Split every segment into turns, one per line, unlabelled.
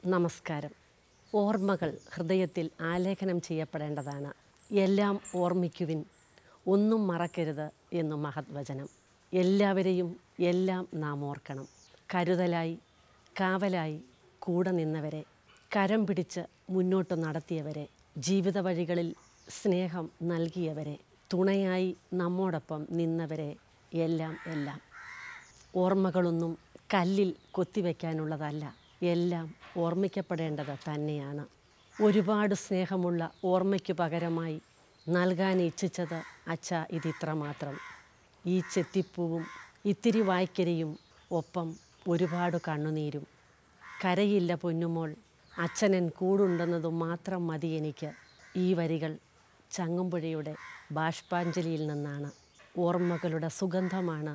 നമസ്കാരം ഓർമ്മകൾ ഹൃദയത്തിൽ ആലേഖനം ചെയ്യപ്പെടേണ്ടതാണ് എല്ലാം ഓർമ്മിക്കുവിൻ ഒന്നും മറക്കരുത് എന്നു മഹത് വചനം എല്ലാവരെയും എല്ലാം നാം ഓർക്കണം കരുതലായി കാവലായി കൂടെ നിന്നവരെ കരം പിടിച്ച് മുന്നോട്ട് നടത്തിയവരെ ജീവിത വഴികളിൽ സ്നേഹം നൽകിയവരെ തുണയായി നമ്മോടൊപ്പം നിന്നവരെ എല്ലാം എല്ലാം ഓർമ്മകളൊന്നും കല്ലിൽ കൊത്തിവെക്കാനുള്ളതല്ല എല്ലാം ഓർമ്മിക്കപ്പെടേണ്ടത് തന്നെയാണ് ഒരുപാട് സ്നേഹമുള്ള ഓർമ്മയ്ക്ക് പകരമായി നൽകാൻ ഇച്ഛിച്ചത് അച്ഛ ഇതിത്ര മാത്രം ഈ ചെത്തിപ്പൂവും ഇത്തിരി വായ്ക്കരിയും ഒപ്പം ഒരുപാട് കണ്ണുനീരും കരയില്ല പൊന്നുമോൾ അച്ഛനൻ കൂടുണ്ടെന്നതു മാത്രം മതി എനിക്ക് ഈ വരികൾ ചങ്ങമ്പുഴയുടെ ബാഷ്പാഞ്ജലിയിൽ നിന്നാണ് ഓർമ്മകളുടെ സുഗന്ധമാണ്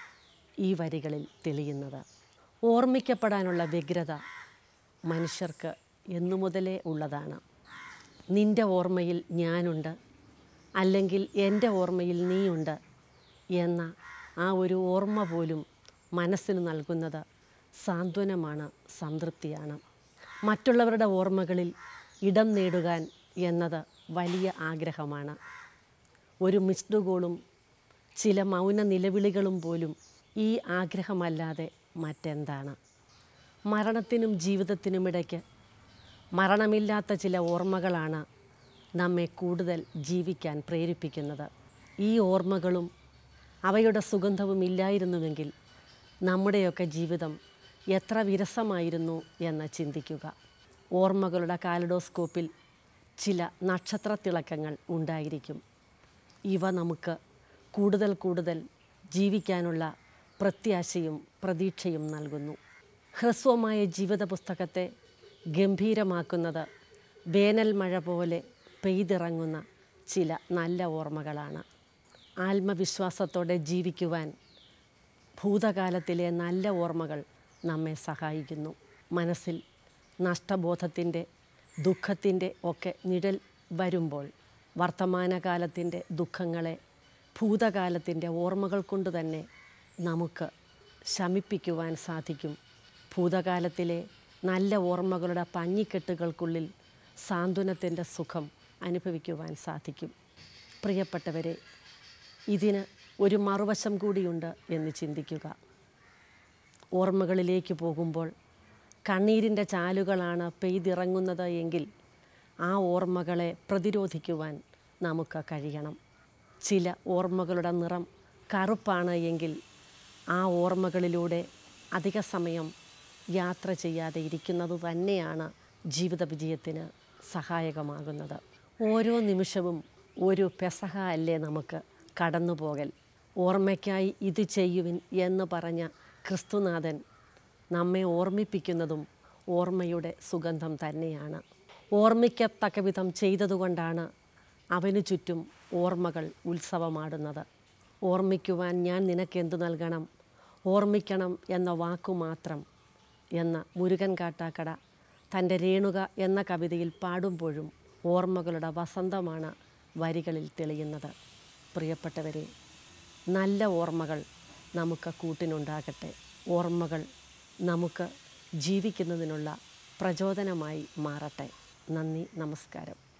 ഈ വരികളിൽ തെളിയുന്നത് ഓർമ്മിക്കപ്പെടാനുള്ള വ്യഗ്രത മനുഷ്യർക്ക് എന്നു മുതലേ ഉള്ളതാണ് നിൻ്റെ ഓർമ്മയിൽ ഞാനുണ്ട് അല്ലെങ്കിൽ എൻ്റെ ഓർമ്മയിൽ നീയുണ്ട് എന്ന ആ ഒരു ഓർമ്മ പോലും മനസ്സിന് നൽകുന്നത് സാന്ത്വനമാണ് സംതൃപ്തിയാണ് മറ്റുള്ളവരുടെ ഓർമ്മകളിൽ ഇടം നേടുവാൻ എന്നത് വലിയ ആഗ്രഹമാണ് ഒരു മിസ്ഡ് കോളും ചില മൗന നിലവിളികളും പോലും ഈ ആഗ്രഹമല്ലാതെ മറ്റെന്താണ് മരണത്തിനും ജീവിതത്തിനുമിടയ്ക്ക് മരണമില്ലാത്ത ചില ഓർമ്മകളാണ് നമ്മെ കൂടുതൽ ജീവിക്കാൻ പ്രേരിപ്പിക്കുന്നത് ഈ ഓർമ്മകളും അവയുടെ സുഗന്ധവും ഇല്ലായിരുന്നുവെങ്കിൽ നമ്മുടെയൊക്കെ ജീവിതം എത്ര വിരസമായിരുന്നു എന്ന് ചിന്തിക്കുക ഓർമ്മകളുടെ കാലഡോസ്കോപ്പിൽ ചില നക്ഷത്രത്തിളക്കങ്ങൾ ഉണ്ടായിരിക്കും ഇവ നമുക്ക് കൂടുതൽ കൂടുതൽ ജീവിക്കാനുള്ള പ്രത്യാശയും പ്രതീക്ഷയും നൽകുന്നു ഹ്രസ്വമായ ജീവിത പുസ്തകത്തെ ഗംഭീരമാക്കുന്നത് വേനൽ മഴ പോലെ പെയ്തിറങ്ങുന്ന ചില നല്ല ഓർമ്മകളാണ് ആത്മവിശ്വാസത്തോടെ ജീവിക്കുവാൻ ഭൂതകാലത്തിലെ നല്ല ഓർമ്മകൾ നമ്മെ സഹായിക്കുന്നു മനസ്സിൽ നഷ്ടബോധത്തിൻ്റെ ദുഃഖത്തിൻ്റെ ഒക്കെ നിഴൽ വരുമ്പോൾ വർത്തമാനകാലത്തിൻ്റെ ദുഃഖങ്ങളെ ഭൂതകാലത്തിൻ്റെ ഓർമ്മകൾ കൊണ്ട് തന്നെ നമുക്ക് ശമിപ്പിക്കുവാൻ സാധിക്കും ഭൂതകാലത്തിലെ നല്ല ഓർമ്മകളുടെ പഞ്ഞിക്കെട്ടുകൾക്കുള്ളിൽ സാന്ത്വനത്തിൻ്റെ സുഖം അനുഭവിക്കുവാൻ സാധിക്കും പ്രിയപ്പെട്ടവരെ ഇതിന് ഒരു മറുവശം കൂടിയുണ്ട് എന്ന് ചിന്തിക്കുക ഓർമ്മകളിലേക്ക് പോകുമ്പോൾ കണ്ണീരിൻ്റെ ചാലുകളാണ് പെയ്തിറങ്ങുന്നത് എങ്കിൽ ആ ഓർമ്മകളെ പ്രതിരോധിക്കുവാൻ നമുക്ക് കഴിയണം ചില ഓർമ്മകളുടെ നിറം കറുപ്പാണ് എങ്കിൽ ആ ഓർമ്മകളിലൂടെ അധിക സമയം യാത്ര ചെയ്യാതെ ഇരിക്കുന്നത് തന്നെയാണ് ജീവിത വിജയത്തിന് സഹായകമാകുന്നത് ഓരോ നിമിഷവും ഒരു പെസഹ അല്ലേ നമുക്ക് കടന്നുപോകൽ ഓർമ്മയ്ക്കായി ഇത് ചെയ്യുവിൻ എന്ന് പറഞ്ഞ ക്രിസ്തുനാഥൻ നമ്മെ ഓർമ്മിപ്പിക്കുന്നതും ഓർമ്മയുടെ സുഗന്ധം തന്നെയാണ് ഓർമ്മിക്കത്തക്ക വിധം ചെയ്തതുകൊണ്ടാണ് അവനു ചുറ്റും ഓർമ്മകൾ ഉത്സവമാടുന്നത് ഓർമ്മിക്കുവാൻ ഞാൻ നിനക്കെന്തു നൽകണം ഓർമ്മിക്കണം എന്ന വാക്കു മാത്രം എന്ന മുരുകൻ കാട്ടാക്കട തൻ്റെ രേണുക എന്ന കവിതയിൽ പാടുമ്പോഴും ഓർമ്മകളുടെ വസന്തമാണ് വരികളിൽ തെളിയുന്നത് പ്രിയപ്പെട്ടവരെ നല്ല ഓർമ്മകൾ നമുക്ക് കൂട്ടിനുണ്ടാകട്ടെ ഓർമ്മകൾ നമുക്ക് ജീവിക്കുന്നതിനുള്ള പ്രചോദനമായി മാറട്ടെ നന്ദി നമസ്കാരം